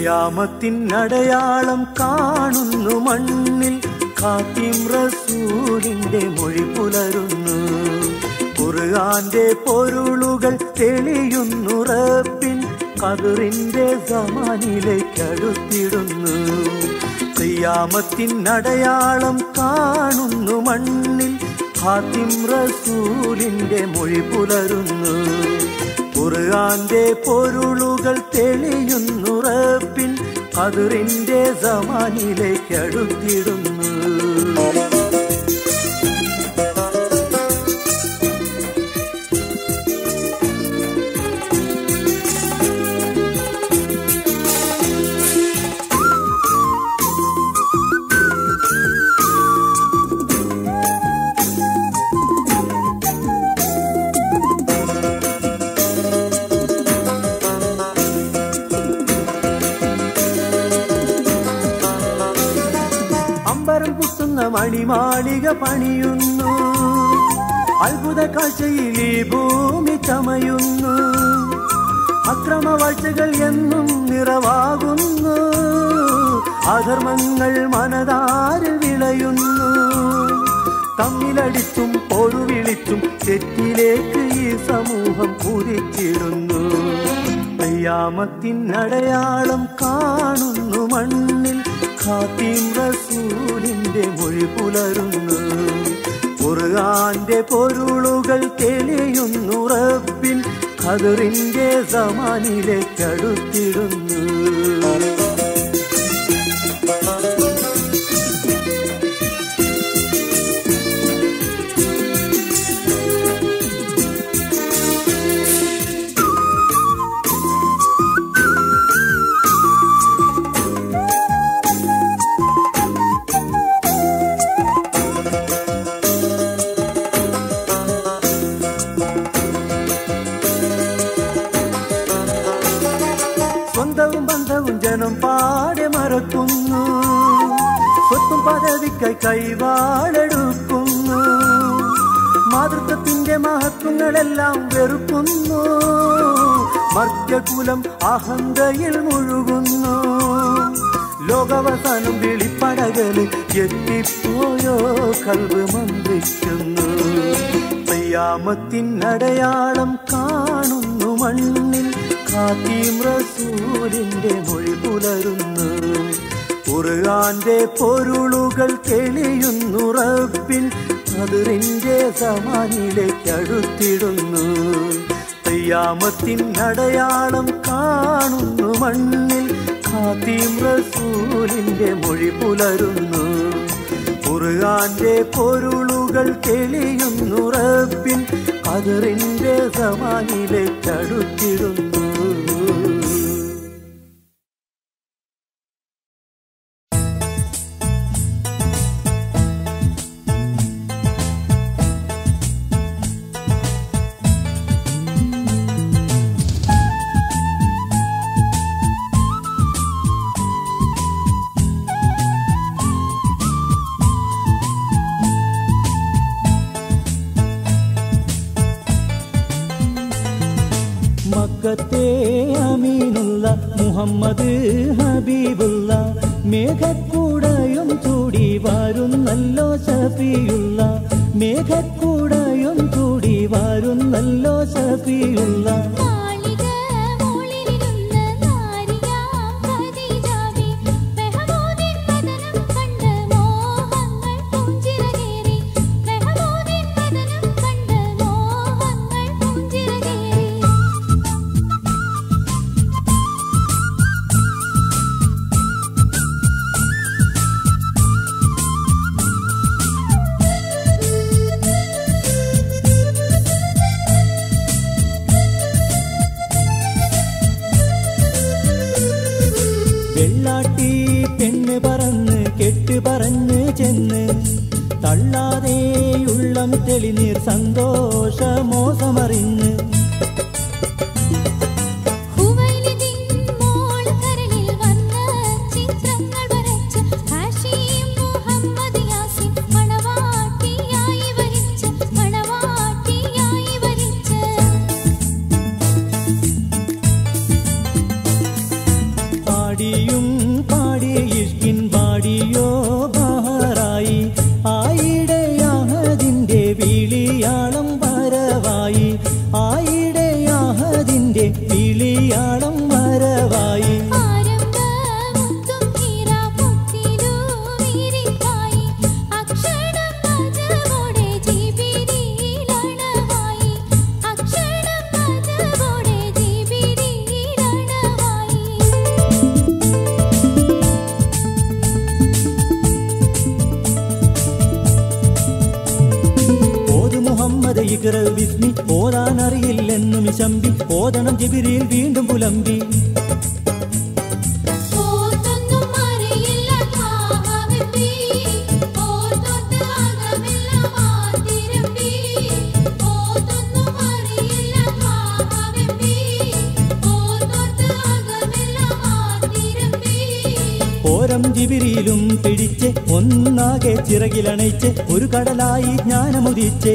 യാമത്തിനടയാളം കാണുന്നു മണ്ണിൽ കാത്തിം റസൂലിന്റെ മൊഴി പുലരുന്നു ഖുർആന്റെ പൊരുളുകൾ തെളിയുന്നു റബ്ബിൻ കതിറിന്റെ സമാനിലേക്ക് അടുത്തിടുന്നു യാമത്തിനടയാളം കാണുന്നു മണ്ണിൽ ഹാത്തിം റസൂലിന്റെ മൊഴി പുലരുന്നു ഖുർആന്റെ പൊരുളുകൾ തെളിയുന്നു റബ്ബിൻ കതിറിന്റെ സമാനിലേക്ക് അടുത്തിടുന്നു അമ്പരം കുത്തുന്ന മണിമാളിക പണിയുന്നു അത്ഭുത കാഴ്ചയിൽ ഈ ഭൂമി ചമയുന്നു അക്രമവാഴ്ചകൾ എന്നും നിറവാകുന്നു അധർമ്മങ്ങൾ മനതാരിൽ വിളയുന്നു തമ്മിലടിച്ചും പൊഴുവിളിച്ചും തെറ്റിലേക്ക് ഈ സമൂഹം കുതിച്ചിടുന്നു യാമത്തിനടയാളം കാണുന്നു മണ്ണിൽ ഖാത്തിം റസൂലിന്റെ മൊഴി പുലരുന്നു ഖുർആന്റെ പൊരുളുകൾ തെളിയുന്നു റബ്ബിൻ ഖദറിന്റെ സമാനിലേക്ക് അടുത്തിടുന്നു സ്വന്തവും ബന്ധവും ജനം പാടെ മറക്കുന്നു സ്വത്തും പദവിക്കായി കൈവാളെടുക്കുന്നു മാതൃത്വത്തിന്റെ മഹത്വങ്ങളെല്ലാം വെറുക്കുന്നു മർത്യകുലം അഹന്തയിൽ മുഴുകുന്നു ലോകവസാനം വിളിപ്പടകല് എത്തിപ്പോയോ കൽവ് മന്ത്രിക്കുന്നു യാമത്തിനടയാളം കാണുന്നു മണ്ണിൽ ഖാത്തിം റസൂലിന്റെ മൊഴി പുലരുന്നു ഖുർആന്റെ പൊരുളുകൾ തെളിയുന്നു റബ്ബിൻ അതിറിന്റെ സമാനിലേക്ക് അടുത്തിടുന്നു യാമത്തിനടയാളം കാണുന്നു മണ്ണിൽ ഖാത്തിം റസൂലിന്റെ മൊഴി പുലരുന്നു ഖുർആന്റെ പൊരുളുകൾ തെളിയുന്നു റബ്ബിൻ അതിറിന്റെ സമാനിലേക്ക് അടുത്തിടുന്നു മക്കത്തെ അമീനുള്ള മുഹമ്മദ് ഹബീബുള്ള മേഘക്കൂടയും ചൂടി വരുന്നല്ലോ ഷഫിയുള്ള മേഘക്കൂടയും ചൂടി വരുന്നല്ലോ ഷഫിയുള്ള മാളിക മോളിലിരുന്ന് നാരിയാം ഖദീജാവേ മെഹമൂദിൻ വദനം കണ്ട് മോഹങ്ങൾ പുഞ്ചിരകേറി മെഹമൂദിൻ വദനം കണ്ട് മോഹങ്ങൾ പുഞ്ചിരകേറി വെള്ളാട്ടി പെണ്ണ് പറന്ന് കെട്ട് പറഞ്ഞ് ചെന്ന് തള്ളാതെയുള്ളം തെളിനീർ സന്തോഷമോസമറിഞ്ഞ് ഹുവൈലിദിൻ മോൾ കരളിൽ വന്ന് ചിത്രങ്ങൾ വരച്ച് ഹാഷിം മുഹമ്മദ് യാസിൻ മണവാട്ടിയായി വരിച്ച് മണവാട്ടിയായി വരിച്ച് പാടി നിന്റെ വിളിയാളം വരവായി ആരംഭമുത്തും ഹീരാമുത്തിലൂരിക്കായി അക്ഷരം പദമോടെ ജിബിരിയിലണവായി അക്ഷരം പദമോടെ ജിബിരിയിലണവായി ഓത് മുഹമ്മദ് ഇഗ്ര വിസ്മി ഓതാൻ അറിയില്ലെന്നും ശമ്പി ഓതണം ജിബിരിയിൽ വീണ്ടും പുലമ്പി ഓർത്തൊന്നും അറിയില്ല കാവവെപ്പി ഓർത്തൊട്ട് അകമെല്ലാം മാതിരപ്പി ഓർത്തൊന്നും അറിയില്ല കാവവെപ്പി ഓർത്തൊട്ട് അകമെല്ലാം മാതിരപ്പി ഓരം ജിബിരിയിലും പിടിച്ച് ഒന്നാകെ ചിറകിലണയിച്ച് ഒരു കടലായി ജ്ഞാനമുദിച്ചേ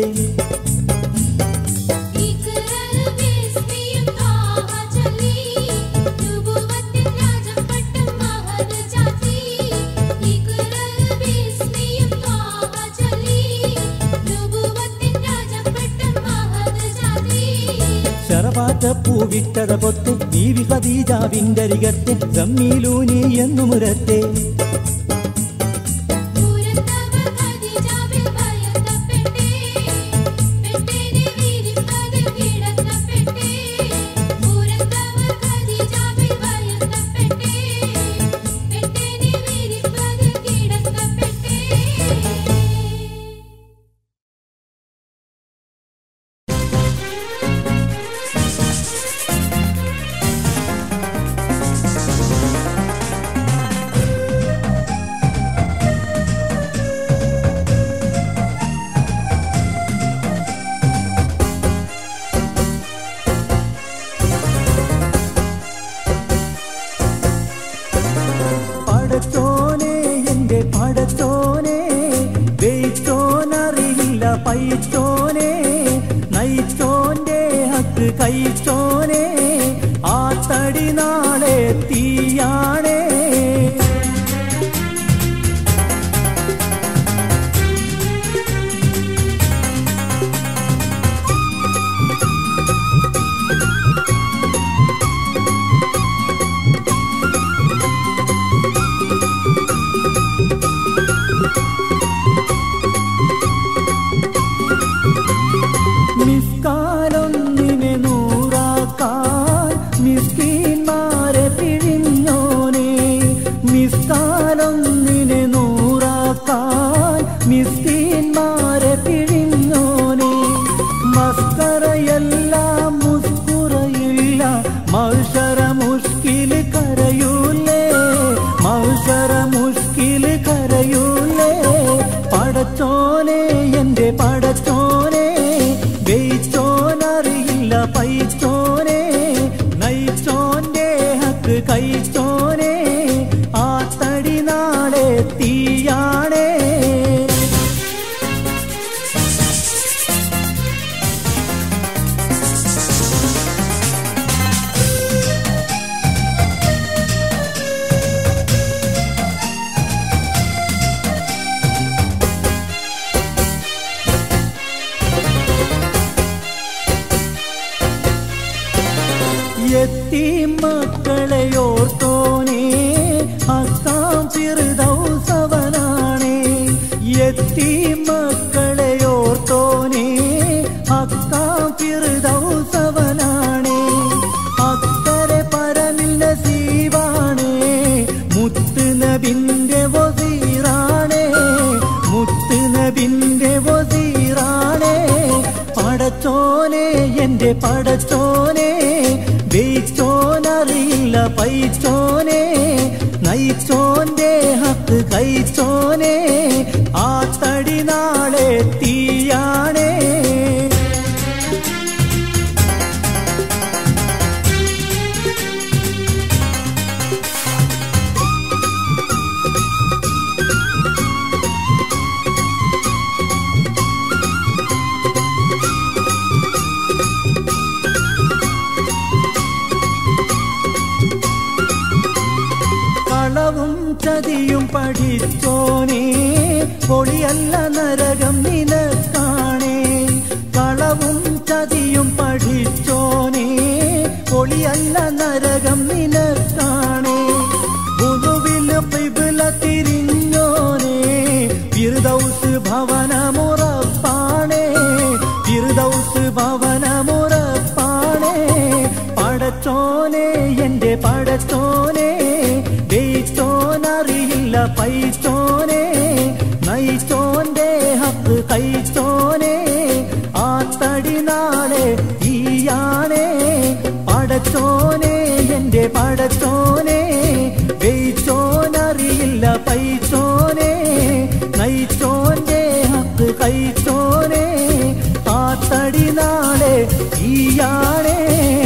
ഇക്റൽ ബിസ്മിയും താഹ ചലി നുബുവത്തിൻ രാജപട്ടം മഹദ് ചാത്തി ഇക്റൽ ബിസ്മിയും താഹ ചലി നുബുവത്തിൻ രാജപട്ടം മഹദ് ചാത്തി ശരപാറ്റ പൂവിട്ടത പൊത്ത് ബീവി ഖദീജാവിന്റെ അരികത്തെ ഗമ്മീലൂനി എന്നു മുരത്തെ പൂരത്തവ ഖദീജാവിൽ ഭയന്തപ്പെട്ടേ പെട്ടേനെ വിരിപ്പതിൽ കിടക്കപ്പെട്ടേ പൂരത്തവ ഖദീജാവിൽ ഭയന്തപ്പെട്ടേ പെട്ടേനെ വിരിപ്പതിൽ കിടക്കപ്പെട്ടേ പടച്ചോനെ എന്റെ പടച്ചോനെ വെയിച്ചോനറിയില്ല പൈച്ചോനെ നയിച്ചോന്റെ ഹക്ക് കഴിച്ചോനെ ആ തടി നാളെ തീയാണേ മിസ്കാലൊന്നിനെ നൂറാക്കാൻ മിസ്കീന്മാരെ പിഴിഞ്ഞോനെ മിസ്കാലൊന്നിനെ നൂറാക്കാൻ മിസ്കീന്മാരെ പിഴിഞ്ഞോനെ മസ്കറയല്ല മുസ്കുറയില്ല മൗഷറ മുഷ്കില് കരയൂലേ മൗഷറ മുഷ്കില് കരയൂലേ പടച്ചോനെ എന്റെ പടച്ചോനെ വെയിച്ചോനറിയില്ല പൈച്ചോനെ നയിച്ചോന്റെ ഹക്ക് കഴിച്ചോനെ ആ തടി നാളെ തീയാണേ എത്തി മക്കളെ ഓർത്തോനെ അക്കാം ചെറുതൗസവനാണേ എത്തി മക്കളെ ഓർത്തോനെ അക്കാം ചെറുതൗസവനാണേ അക്കരെ പരമില്ല സീവാണേ മുത്ത് നബിന്റെ വസീറാണേ മുത്ത് നബിന്റെ വസീറാണേ പടച്ചോനെ എന്റെ പടച്ചോനെ വെയിച്ചോനറിയില്ല പൈച്ചോനെ നയിച്ചോന്റെ ഹക്ക് കഴിച്ചോനെ ആ തടി നാളെ തീയാണേ കളവും ചതിയും പഠിച്ചോനെ പൊളിയല്ല നരകം നിനക്കാണേ കളവും ചതിയും പഠിച്ചോനെ പൊളിയല്ല നരകം നിനക്കാണേ ബുധുവില് പിബില തിരിഞ്ഞോനെ ഫിർദൗസ് ഭവനമുറപ്പാണേ ഫിർദൗസ് ഭവനമുറപ്പാണേ പടച്ചോനെ എന്റെ പടച്ചോനെ ജയിച്ചോനറിയില്ല പൈച്ചോനെ നയിച്ചോന്റെ ഹക്ക് കഴിച്ചോനെ ആ തടി നാളെ ഈയാണേ പടച്ചോനെ എന്റെ പടച്ചോനെ ജയിച്ചോനറിയില്ല പൈച്ചോനെ നയിച്ചോന്റെ ഹക്ക് കഴിച്ചോനെ ആ തടി നാളെ ഈയാണേ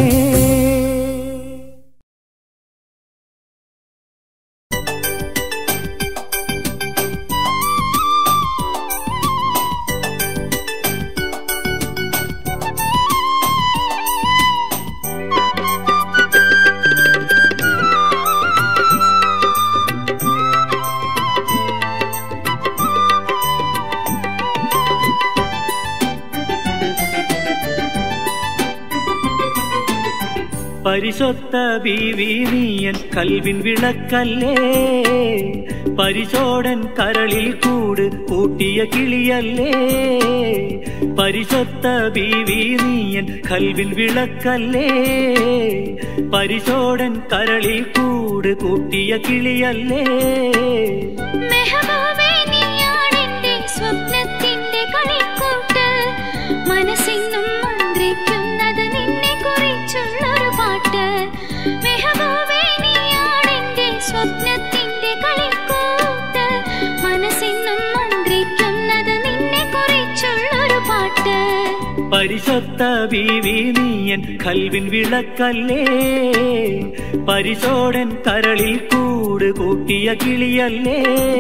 പരിശൊത്ത ബീവി നീയൻ കൽവിൻ വിളക്കല്ലേ പരിശോടൻ കരളിൽ കൂട് കൂട്ടിയ കിളിയല്ലേ പരിശൊത്ത ബീവി നീയൻ കൽവിൻ വിളക്കല്ലേ പരിശോടൻ കരളിൽ കൂട് കൂട്ടിയ കിളിയല്ലേ മെഹബൂബേ നീയാണെന്റെ സ്വപ്നത്തിന്റെ കളിക്കൂട്ട് മനസ്സിന്നും മന്ത്രിക്കുന്നത് നിന്നെ കുറിച്ചുള്ളൊരു പാട്ട് മെഹബൂബേ നീയാണെന്റെ സ്വപ്നത്തിന്റെ കളിക്കൂട്ട് മനസ്സിന്നും മന്ത്രിക്കുന്നത് നിന്നെ കുറിച്ചുള്ളൊരു പാട്ട് പരിശൊത്ത ബീവി നീയൻ കൽവിൻ വിളക്കല്ലേ പരിശോടൻ കരളിൽ കൂട് കൂട്ടിയ കിളിയല്ലേ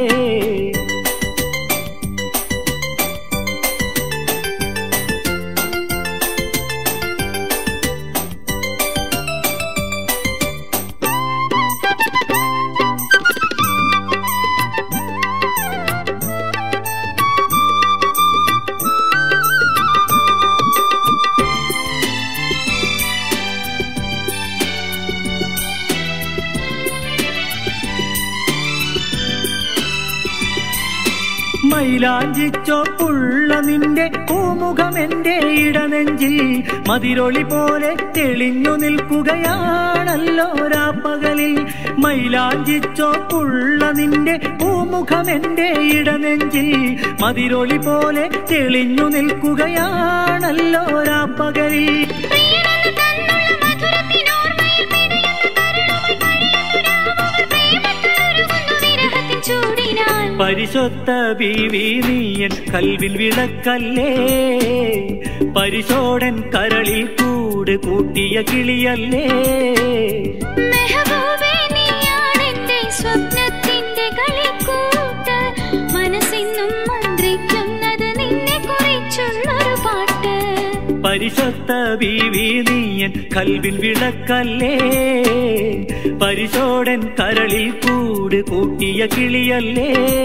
മൈലാഞ്ചിച്ചോപ്പുള്ള നിന്റെ പൂമുഖം എന്റെ ഇടനെഞ്ചിൽ മതിരൊളി പോലെ തെളിഞ്ഞു നിൽക്കുകയാണല്ലോ രാപ്പകലിൽ മൈലാഞ്ചിച്ചോപ്പുള്ള നിന്റെ പൂമുഖം എന്റെ ഇടനെഞ്ചിൽ മതിരൊളി പോലെ തെളിഞ്ഞു നിൽക്കുകയാണല്ലോ രാപ്പകലിൽ പ്രിയനെന്ന് തന്നുള്ള മധുരത്തിനോർമ്മയിൽ പിടയുന്ന കരുണമായി കഴിയുന്നു പ്രേമത്തിലൊരുങ്ങുന്നു വിരഹത്തിൻ ചൂടിനാൽ പരിശൊത്ത ബീവി നീയൻ കൽവിൽ വിളക്കല്ലേ പരിശോടൻ കരളിൽ കൂട് കൂട്ടിയ കിളിയല്ലേ മെഹബൂബേ നീയാണെന്റെ സ്വപ്നത്തിന്റെ കളിക്കൂട്ട് മനസ്സിന്നും മന്ത്രിക്കുന്നത് നിന്നെ കുറിച്ചുള്ളൊരു പാട്ട് പരിശൊത്ത ബീവി നീയൻ കൽവിൽ വിളക്കല്ലേ പരിശോടൻ കരളിൽ കൂട് കൂട്ടിയ കിളിയല്ലേ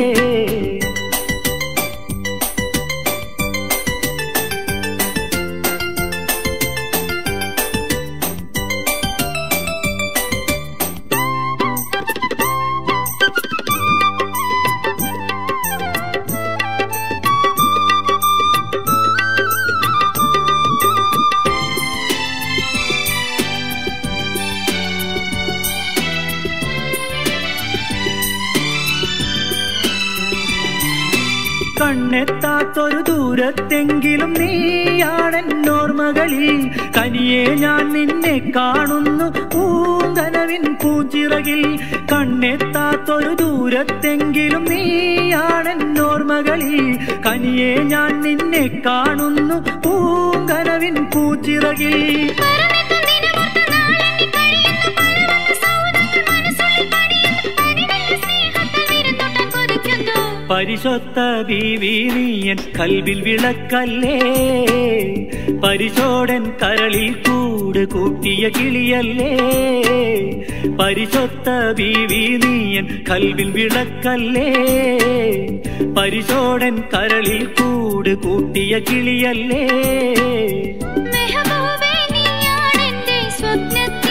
കണ്ണെത്താത്തൊരു ദൂരത്തെങ്കിലും നീയാണെന്നോർമകളിൽ കനിയെ ഞാൻ നിന്നെ കാണുന്നു പൂങ്കനവിൻ പൂച്ചിറകിൽ കണ്ണെത്താത്തൊരു ദൂരത്തെങ്കിലും നീയാണെന്നോർമകളിൽ കനിയെ ഞാൻ നിന്നെ കാണുന്നു പൂങ്കനവിൻ പൂച്ചിറകിൽ മറന്നെത്തും ദിനമൊത്ത നാളെണ്ണി കഴിയുന്നു പലവക സൗധങ്ങൾ മനസ്സുള്ളിൽ പണിയുന്നു പനിവെള്ള സ്നേഹത്താൽ വിരുന്നൊട്ടാൻ കൊതിക്കുന്നു പരിശൊത്ത ബീവി നീയൻ കൽവിൽ വിളക്കല്ലേ പരിശോടൻ കരളിൽ കൂട് കൂട്ടിയ കിളിയല്ലേ പരിശൊത്ത ബീവി നീയൻ കൽവിൽ വിളക്കല്ലേ പരിശോടൻ കരളിൽ കൂട് കൂട്ടിയ കിളിയല്ലേ മെഹബൂബേ നീയാണെന്റെ സ്വപ്നത്തിൽ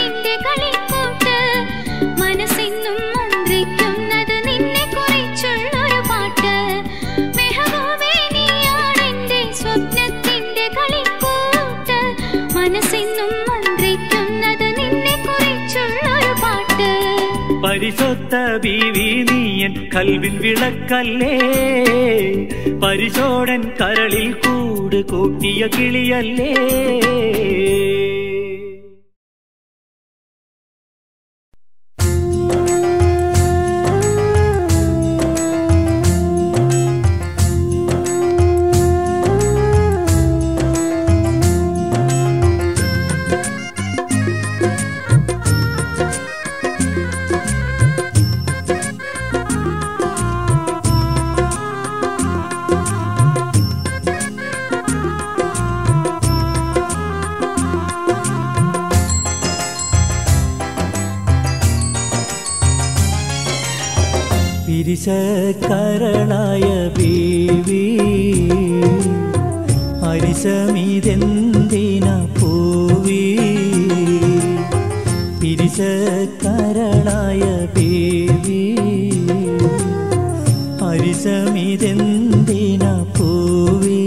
പരിശുദ്ധ ബീവി നീയൻ കൽവിൻ വിളക്കല്ലേ പരിശോടൻ കരളിൽ കൂട് കൂട്ടിയ കിളിയല്ലേ പിരിശക്കരളായ ബീവി ഹരിശമിതെന്തിന പൂവി പിരിശക്കരളായ ബീവി ഹരിശമിതെന്തിന പൂവി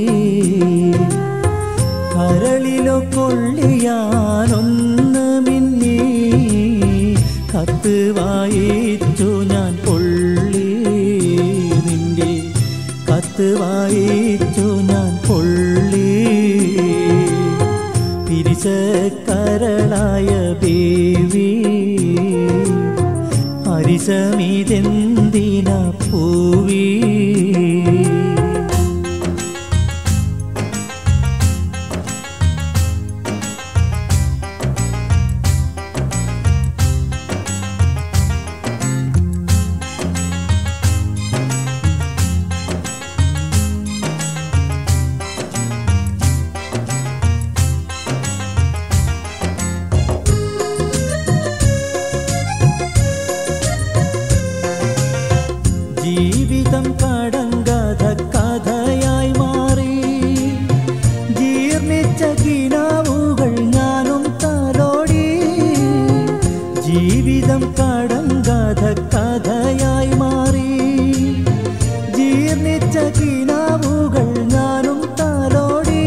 കരളിലോ കൊള്ളിയാനൊന്ന് മിന്നി കത്ത് വായിച്ചു ഞാൻ പൊള്ളി നിന്റെ കത്ത് വായിച്ചു ഞാൻ പൊള്ളി പിരിശക്കരളായ ബേവി ഹരിശമിതെന്തിന പൂവി ജീവിതം കടങ്കഥ കഥയായി മാറി ജീർണിച്ച കിനാവുകൾ ഞാനും തലോടി ജീവിതം കടങ്കഥ കഥയായി മാറി ജീർണിച്ച കിനാവുകൾ ഞാനും തലോടി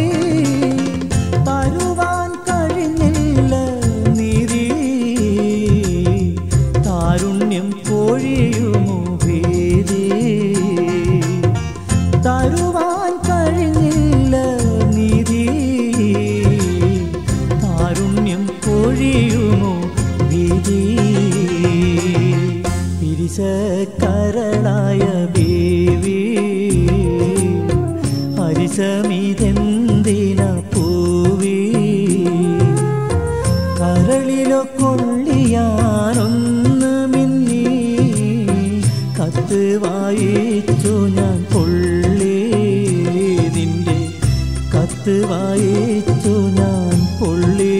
തരുവാൻ കഴിഞ്ഞില്ല നിധി താരുണ്യം പൊഴിയുമോ ഭേദി തരുവാൻ കഴിഞ്ഞില്ല നിധി താരുണ്യം പൊഴിയുമോ വിധി പിരിശക്കരളായ ബേവി ഹരിശമിതെന്തിന പൂവി കരളിലോ കൊള്ളിയാനൊന്ന് മിന്നി കത്ത് വായിച്ചു ഞാൻ പൊള്ളി നിന്റെ കത്ത് വായിച്ചു ഞാൻ പൊള്ളി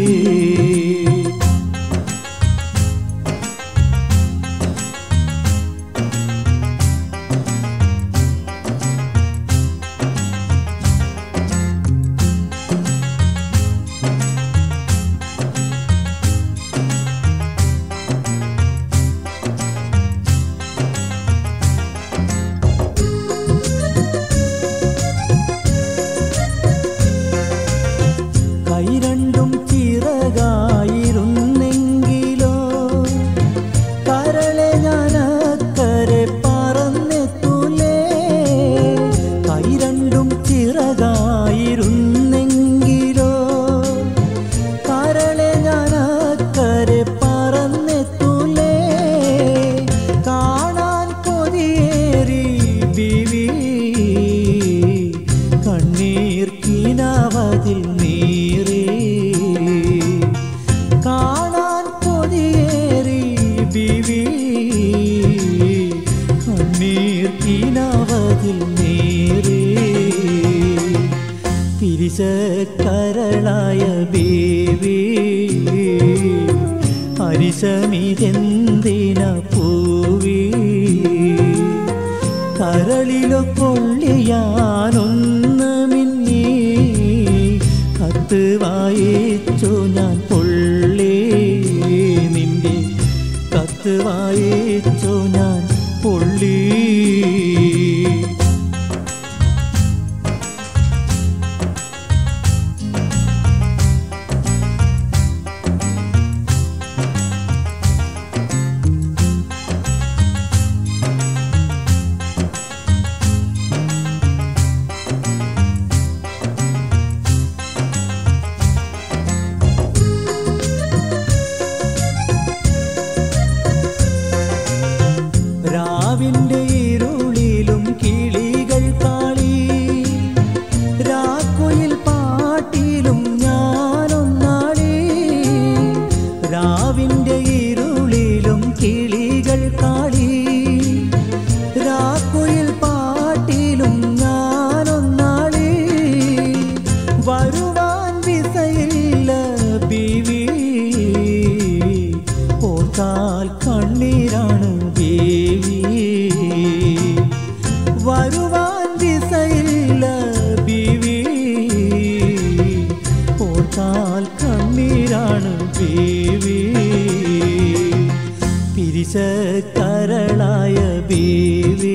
കൈ രണ്ടും ചിറകായിരുന്നെങ്കിലോ കരളെ ഞാനക്കരെ പറന്നെത്തൂലേ കൈ രണ്ടും ചിറകായിരുന്നെങ്കിലോ കരളെ ഞാനക്കരെ പറന്നെത്തൂലേ കാണാൻ കൊതിയേറി ബിവി കണ്ണീർ കിനാവതിൽ നീറി കാണാൻ കൊതിയേറി ബിവി കണ്ണീർ കിനാവതിൽ നീറി തിരിച്ചക്കരളായ ബേവി ഹരിശമിതെന്തിന പൂവി കരളിലോ കൊള്ളിയാനൊന്ന് മിന്നി കത്ത് വായിച്ചു ഞാൻ പൊള്ളി നിന്റെ കത്ത് വായിച്ചു ഞാൻ പൊള്ളി രാവിന്റെ ഇരുളിലും കിളികൾ കാളി രാക്കുയിൽ പാട്ടിലും ഞാനൊന്നാളി വരുവാൻ വിസയില്ല ബീവി ഓർത്താൽ കണ്ണീരാണ് ബീവി വരുവാൻ വിസയില്ല ബീവി ഓർത്താൽ കണ്ണീരാണ് ബീവി പിരിശക്കരളായ ബീവി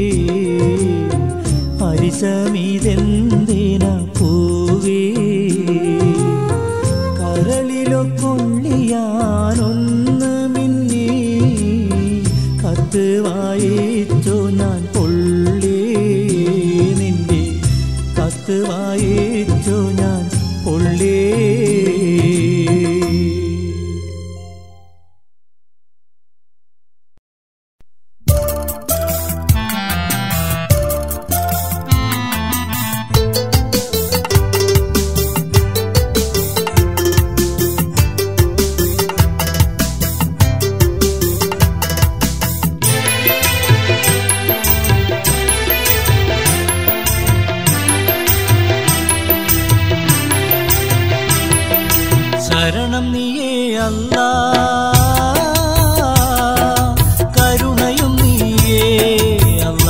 ഹരിശമിതെന്തിന പൂവി കരളിലോ കൊള്ളിയാനൊന്ന് മിന്നി കത്ത് വായിച്ചു ഞാൻ പൊള്ളി നിന്റെ കത്ത് വായിച്ചു ഞാൻ പൊള്ളി ശരണം നീയേ അല്ല കരുണയും നീയേ അല്ല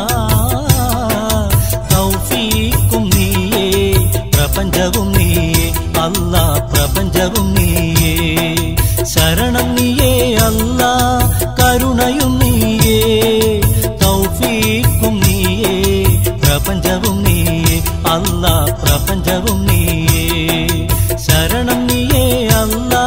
തൗഫീക്കും നീയേ പ്രപഞ്ചവും നീയേ അല്ല പ്രപഞ്ചവും നീയേ ശരണം നീയേ അല്ല കരുണയും നീയേ തൗഫീക്കും നീയേ പ്രപഞ്ചവും നീയേ അല്ല പ്രപഞ്ചവും നീയേ ശരണം നീയേ അല്ലാ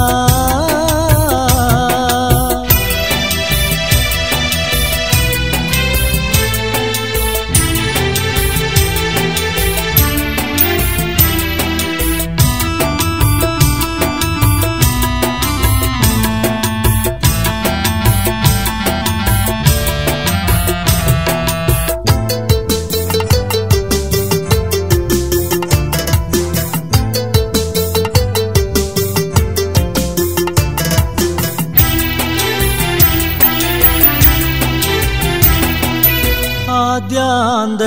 ആദ്യാന്ത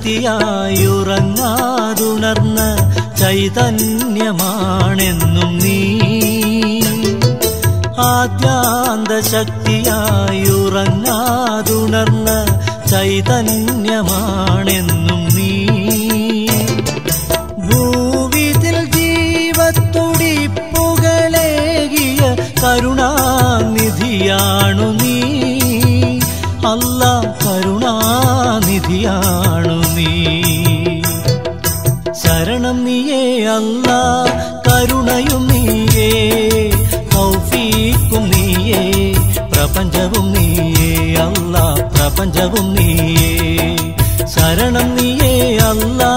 ശക്തിയായുറങ്ങാതുണർന്ന ചൈതന്യമാണെന്നും നീ ആദ്യാന്ത ശക്തിയായുറങ്ങാതുണർന്ന ചൈതന്യമാണെന്നും നീ ഭൂവിതിൽ ജീവത്തുടിപ്പുകളേകിയ കരുണാനിധിയാണു നീ അല്ല കരുണാനിധിയാണു നീ ശരണം നീയേ അല്ല കരുണയും നീയേ തൗഫീക്കും നീയേ പ്രപഞ്ചവും നീയേ അല്ല പ്രപഞ്ചവും നീയേ ശരണം നീയേ അല്ലാ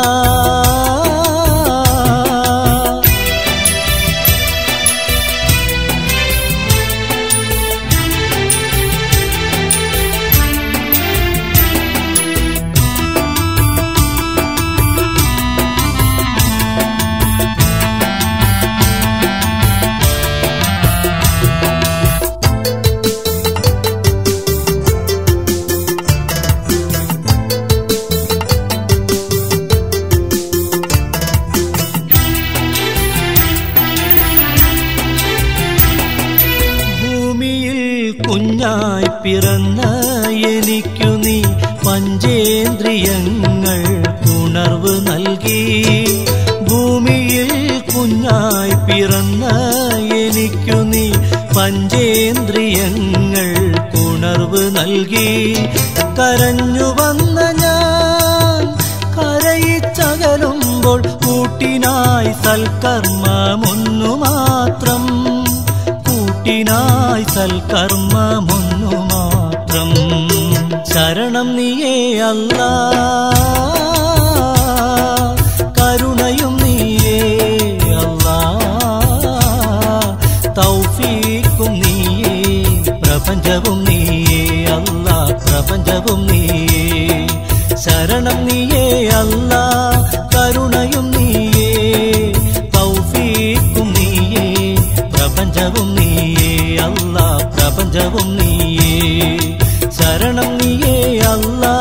ഭൂമിയിൽ കുഞ്ഞായി പിറന്ന എനിക്കു നീ പഞ്ചേന്ദ്രിയങ്ങൾ ഉണർവ് നൽകി ഭൂമിയിൽ കുഞ്ഞായി പിറന്ന എനിക്കു നീ പഞ്ചേന്ദ്രിയങ്ങൾ ഉണർവ് നൽകി കരഞ്ഞു വന്ന ഞാൻ കരയിച്ചകലുമ്പോൾ കൂട്ടിനായി സൽക്കർമ്മമൊന്നു മാത്രം കൂട്ടിനായി സൽക്കർമ്മമൊന്നു മാത്രം ശരണം നീയേ അല്ല കരുണയും നീയേ അല്ല തൗഫീക്കും നീയേ പ്രപഞ്ചവും നീയേ അല്ല പ്രപഞ്ചവും നീയേ ശരണം നീയേ അല്ല കരുണയും നീയേ തൗഫീക്കും നീയേ പ്രപഞ്ചവും സർവവും നീയേ അല്ല പ്രപഞ്ചവും നീയേ ശരണം നീയേ അല്ലാ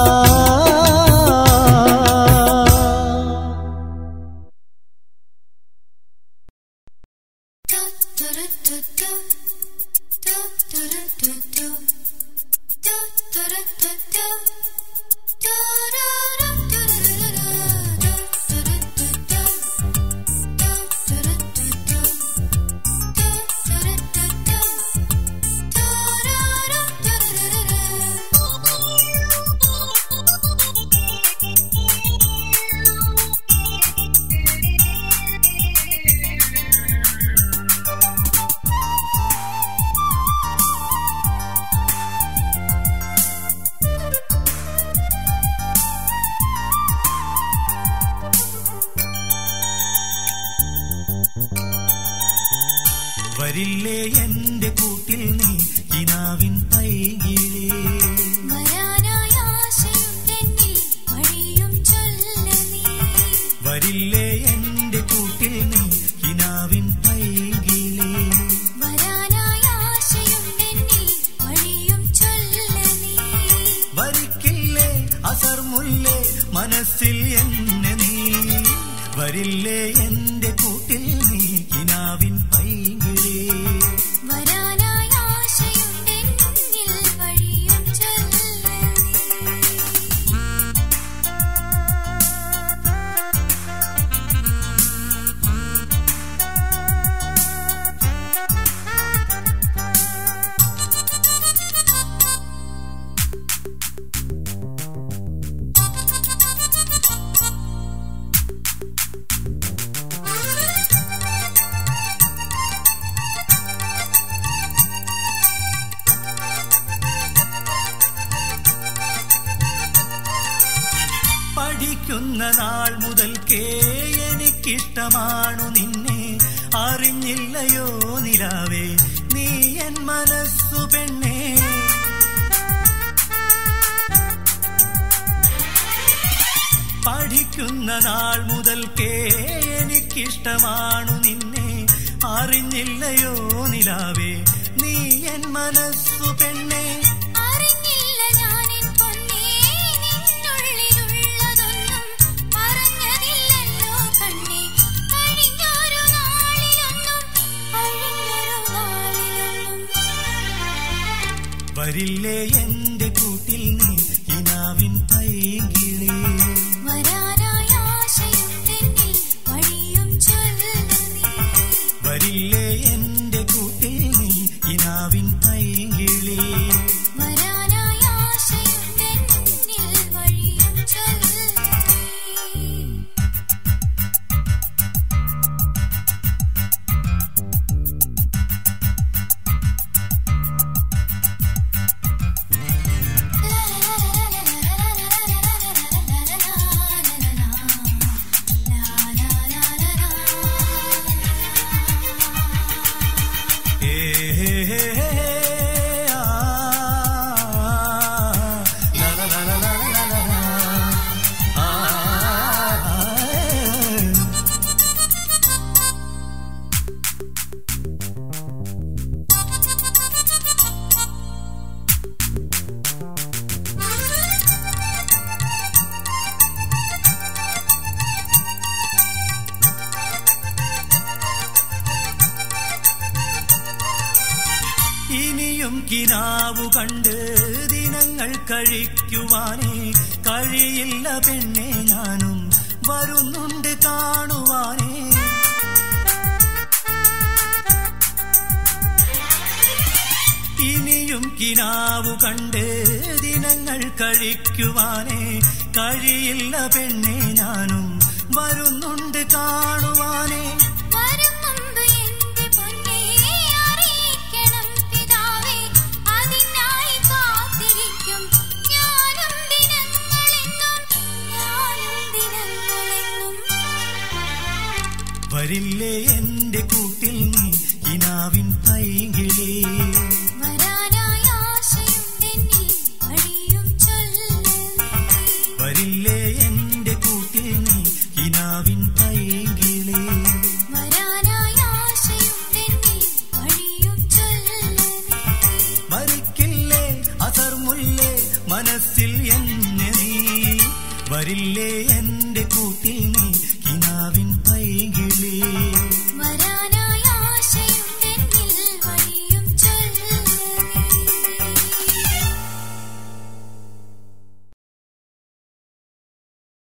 വരില്ലേ എന്റെ കൂട്ടിൽ നീ കിനാവിൻ പൈകിലേ വരില്ലേ എന്റെ കൂട്ടിൽ നീ കിനാവിൻ പൈകിലേ വരിക്കില്ലേ അസർമുല്ലേ മനസ്സിൽ എന്നെ നീ വരില്ലേ എന്റെ കൂട്ടിൽ നീ കിനാവിൻ പൈകിലേ പഠിക്കുന്ന നാൾ മുതൽക്കേ എനിക്കിഷ്ടമാണു നിന്നെ അറിഞ്ഞില്ലയോ നിലാവേ നീ എൻ മനസ്സു പെണ്ണേ പഠിക്കുന്ന നാൾ മുതൽക്കേ എനിക്കിഷ്ടമാണു നിന്നെ അറിഞ്ഞില്ലയോ നിലാവേ നീ എൻ മനസ്സു പെണ്ണേ അറിഞ്ഞില്ല ഞാനെൻ പൊന്നേ നിന്നുള്ളിലുള്ളതൊന്നും പറഞ്ഞതില്ലല്ലോ കണ്ണേ കഴിഞ്ഞൊരു നാളിലൊന്നും കഴിഞ്ഞൊരു നാളിലൊന്നും വരില്ലേ എന്റെ കൂട്ടിൽ നീ ഇനാവിൻ പൈകിളേ വരാനായ ആശയുണ്ടെന്നിൽ വഴിയും ചൊല്ലു നീ വരില്ലേ എന്റെ കൂട്ടിൽ നീ ഇനാവിൻ പൈകിളേ വരാനായ ആശയുണ്ടെന്നിൽ വഴിയും ചൊല്ലു നീ ഏ ഹേ ഹേ ഹേ ഹേ, ആ, ലാ, ലാ, ലാ, ലാ, ലാ, ലാ, ലാ, ലാ, ആ, ആ, ഏ. ഇനിയും കിനാവു കണ്ട് ദിനങ്ങൾ കഴിക്കുവാനേ കഴിയില്ല പെണ്ണെ ഞാനും വരുന്നുണ്ട് കാണുവാനേ ഇനിയും കിനാവു കണ്ട് ദിനങ്ങൾ കഴിക്കുവാനേ കഴിയില്ല പെണ്ണെ ഞാനും വരുന്നുണ്ട് കാണുവാനേ വരും മുമ്പ് എന്റെ പൊന്നേ അറിയിക്കണം പിതാവേ അതിനായി കാത്തിരിക്കും ഞാനും ദിനങ്ങളെന്നും ഞാനും ദിനങ്ങളെന്നും വരില്ലേ എന്റെ കൂട്ടിൽ നീ കിനാവിൻ പൈകിളേ വരാനായ ആശയുണ്ടെന്നിൽ വഴിയും ചൊല്ലു നീ വരില്ലേ എന്റെ കൂട്ടിൽ നീ കിനാവിൻ പൈകിളേ വരാനായ ആശയുണ്ടെന്നിൽ മനസ്സിൽ എന്നെ നീ വരില്ലേ എന്റെ കൂട്ടിൽ നീ